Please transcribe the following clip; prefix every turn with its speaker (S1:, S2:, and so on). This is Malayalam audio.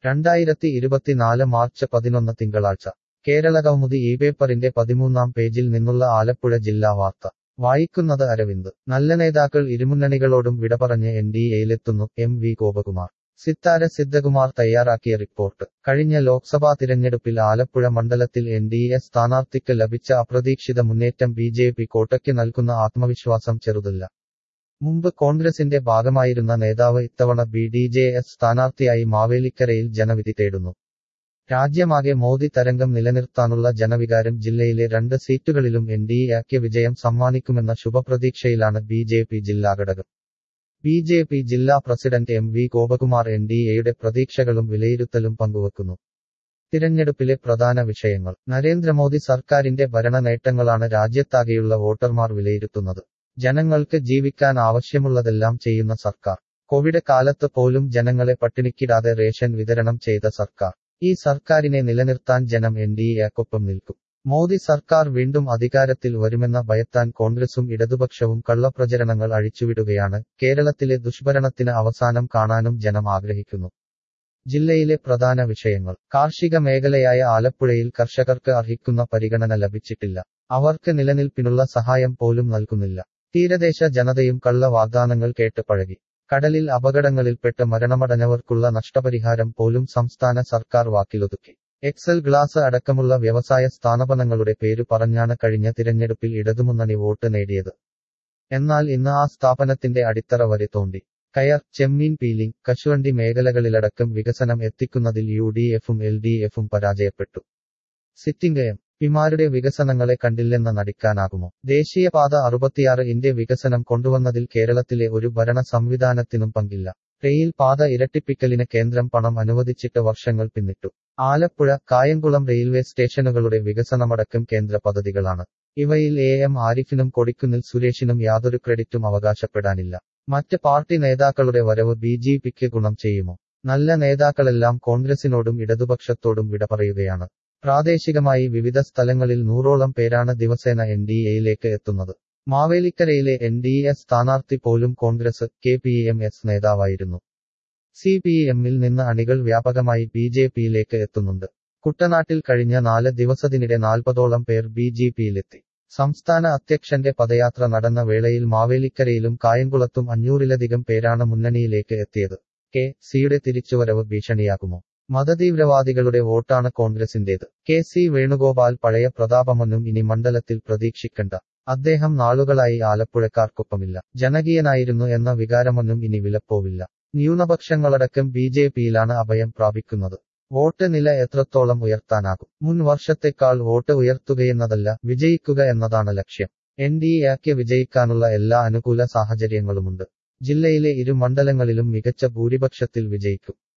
S1: രണ്ടായിരത്തി ഇരുപത്തിനാല് മാർച്ച് പതിനൊന്ന് തിങ്കളാഴ്ച കേരള കൗമുദി ഈ പേപ്പറിന്റെ പതിമൂന്നാം പേജിൽ നിന്നുള്ള ആലപ്പുഴ ജില്ലാ വാർത്ത വായിക്കുന്നത് അരവിന്ദ് നല്ല നേതാക്കൾ ഇരുമുന്നണികളോടും വിട പറഞ്ഞ് എൻ ഡി എയിലെത്തുന്നു എം വി ഗോപകുമാർ സിത്താര സിദ്ധകുമാർ തയ്യാറാക്കിയ റിപ്പോർട്ട് കഴിഞ്ഞ ലോക്സഭാ തിരഞ്ഞെടുപ്പിൽ ആലപ്പുഴ മണ്ഡലത്തിൽ എൻ ഡി എ സ്ഥാനാർത്ഥിക്ക് ലഭിച്ച അപ്രതീക്ഷിത മുന്നേറ്റം ബി ജെ പി കോട്ടയ്ക്ക് നൽകുന്ന ആത്മവിശ്വാസം ചെറുതല്ല മുമ്പ് കോൺഗ്രസിന്റെ ഭാഗമായിരുന്ന നേതാവ് ഇത്തവണ ബി ഡി ജെ എസ് സ്ഥാനാർത്ഥിയായി മാവേലിക്കരയിൽ ജനവിധി തേടുന്നു രാജ്യമാകെ മോദി തരംഗം നിലനിർത്താനുള്ള ജനവികാരം ജില്ലയിലെ രണ്ട് സീറ്റുകളിലും എൻ ഡി എക്ക് വിജയം സമ്മാനിക്കുമെന്ന ശുഭപ്രതീക്ഷയിലാണ് ബി ജെ പി ജില്ലാ ഘടകം ബി ജെ പി ജില്ലാ president M V Gopakumar N D എയുടെ പ്രതീക്ഷകളും വിലയിരുത്തലും പങ്കുവക്കുന്നു തിരഞ്ഞെടുപ്പിലെ പ്രധാന വിഷയങ്ങൾ നരേന്ദ്രമോദി സർക്കാരിന്റെ ഭരണ നേട്ടങ്ങളാണ് രാജ്യത്താകെയുള്ള വോട്ടർമാർ വിലയിരുത്തുന്നത് ജനങ്ങൾക്ക് ജീവിക്കാൻ ആവശ്യമുള്ളതെല്ലാം ചെയ്യുന്ന സർക്കാർ കോവിഡ് കാലത്ത് പോലും ജനങ്ങളെ പട്ടിണിക്കിടാതെ റേഷൻ വിതരണം ചെയ്ത സർക്കാർ ഈ സർക്കാരിനെ നിലനിർത്താൻ ജനം എൻ ഡി എക്കൊപ്പം നിൽക്കും മോദി സർക്കാർ വീണ്ടും അധികാരത്തിൽ വരുമെന്ന ഭയത്താൻ കോൺഗ്രസും ഇടതുപക്ഷവും കള്ളപ്രചരണങ്ങൾ അഴിച്ചുവിടുകയാണ് കേരളത്തിലെ ദുഷ്ഭരണത്തിന് അവസാനം കാണാനും ജനം ആഗ്രഹിക്കുന്നു ജില്ലയിലെ പ്രധാന വിഷയങ്ങൾ കാർഷിക മേഖലയായ ആലപ്പുഴയിൽ കർഷകർക്ക് അർഹിക്കുന്ന പരിഗണന ലഭിച്ചിട്ടില്ല അവർക്ക് നിലനിൽപ്പിനുള്ള സഹായം പോലും നൽകുന്നില്ല തീരദേശ ജനതയും കള്ള വാഗ്ദാനങ്ങൾ കേട്ട് പഴകി കടലിൽ അപകടങ്ങളിൽപ്പെട്ട് മരണമടഞ്ഞവർക്കുള്ള നഷ്ടപരിഹാരം പോലും സംസ്ഥാന സർക്കാർ വാക്കിലൊതുക്കി എക്സൽ ഗ്ലാസ് അടക്കമുള്ള വ്യവസായ സ്ഥാപനങ്ങളുടെ പേരു പറഞ്ഞാണ് കഴിഞ്ഞ തിരഞ്ഞെടുപ്പിൽ ഇടതുമുന്നണി വോട്ട് നേടിയത് എന്നാൽ ഇന്ന് ആ സ്ഥാപനത്തിന്റെ അടിത്തറ വരെ തോണ്ടി കയർ ചെമ്മീൻ പീലിംഗ് കശുവണ്ടി മേഖലകളിലടക്കം വികസനം എത്തിക്കുന്നതിൽ യു ഡി എഫും എൽ ഡി എഫും പരാജയപ്പെട്ടു സിറ്റിംഗ് എം പിമാരുടെ വികസനങ്ങളെ കണ്ടില്ലെന്ന് നടിക്കാനാകുമോ ദേശീയപാത അറുപത്തിയാറ് ഇന്ത്യ വികസനം കൊണ്ടുവന്നതിൽ കേരളത്തിലെ ഒരു ഭരണ സംവിധാനത്തിനും പങ്കില്ല റെയിൽ പാത ഇരട്ടിപ്പിക്കലിന് കേന്ദ്രം പണം അനുവദിച്ചിട്ട് വർഷങ്ങൾ പിന്നിട്ടു ആലപ്പുഴ കായംകുളം റെയിൽവേ സ്റ്റേഷനുകളുടെ വികസനമടക്കം കേന്ദ്ര പദ്ധതികളാണ് ഇവയിൽ എ എം ആരിഫിനും കൊടിക്കുന്നിൽ സുരേഷിനും യാതൊരു ക്രെഡിറ്റും അവകാശപ്പെടാനില്ല മറ്റ് പാർട്ടി നേതാക്കളുടെ വരവ് ബി ജെ പിക്ക് ഗുണം ചെയ്യുമോ നല്ല നേതാക്കളെല്ലാം കോൺഗ്രസിനോടും ഇടതുപക്ഷത്തോടും വിട പറയുകയാണ് പ്രാദേശികമായി വിവിധ സ്ഥലങ്ങളിൽ നൂറോളം പേരാണ് ദിവസേന എൻ ഡി എയിലേക്ക് എത്തുന്നത് മാവേലിക്കരയിലെ എൻ ഡി എ സ്ഥാനാർത്ഥി പോലും Congress K P M S നേതാവായിരുന്നു സി പി എമ്മിൽ നിന്ന് അണികൾ വ്യാപകമായി ബി ജെ പിയിലേക്ക് എത്തുന്നുണ്ട് കുട്ടനാട്ടിൽ കഴിഞ്ഞ നാല് ദിവസത്തിനിടെ നാൽപ്പതോളം പേർ ബി ജെ പിയിലെത്തി സംസ്ഥാന അധ്യക്ഷന്റെ പദയാത്ര നടന്ന വേളയിൽ മാവേലിക്കരയിലും കായംകുളത്തും അഞ്ഞൂറിലധികം പേരാണ് മുന്നണിയിലേക്ക് എത്തിയത് കെ സിയുടെ തിരിച്ചുവരവ് ഭീഷണിയാകുമോ മതതീവ്രവാദികളുടെ വോട്ടാണ് കോൺഗ്രസിന്റേത് കെ സി വേണുഗോപാൽ പഴയ പ്രതാപമൊന്നും ഇനി മണ്ഡലത്തിൽ പ്രതീക്ഷിക്കണ്ട അദ്ദേഹം നാളുകളായി ആലപ്പുഴക്കാർക്കൊപ്പമില്ല ജനകീയനായിരുന്നു എന്ന വികാരമൊന്നും ഇനി വിലപ്പോവില്ല ന്യൂനപക്ഷങ്ങളടക്കം ബി ജെ പിയിലാണ് അഭയം പ്രാപിക്കുന്നത് വോട്ട് നില എത്രത്തോളം ഉയർത്താനാകും മുൻ വർഷത്തെക്കാൾ വോട്ട് ഉയർത്തുകയെന്നതല്ല വിജയിക്കുക എന്നതാണ് ലക്ഷ്യം എൻ ഡി എക്ക് വിജയിക്കാനുള്ള എല്ലാ അനുകൂല സാഹചര്യങ്ങളുമുണ്ട് ജില്ലയിലെ ഇരു മണ്ഡലങ്ങളിലും മികച്ച ഭൂരിപക്ഷത്തിൽ വിജയിക്കും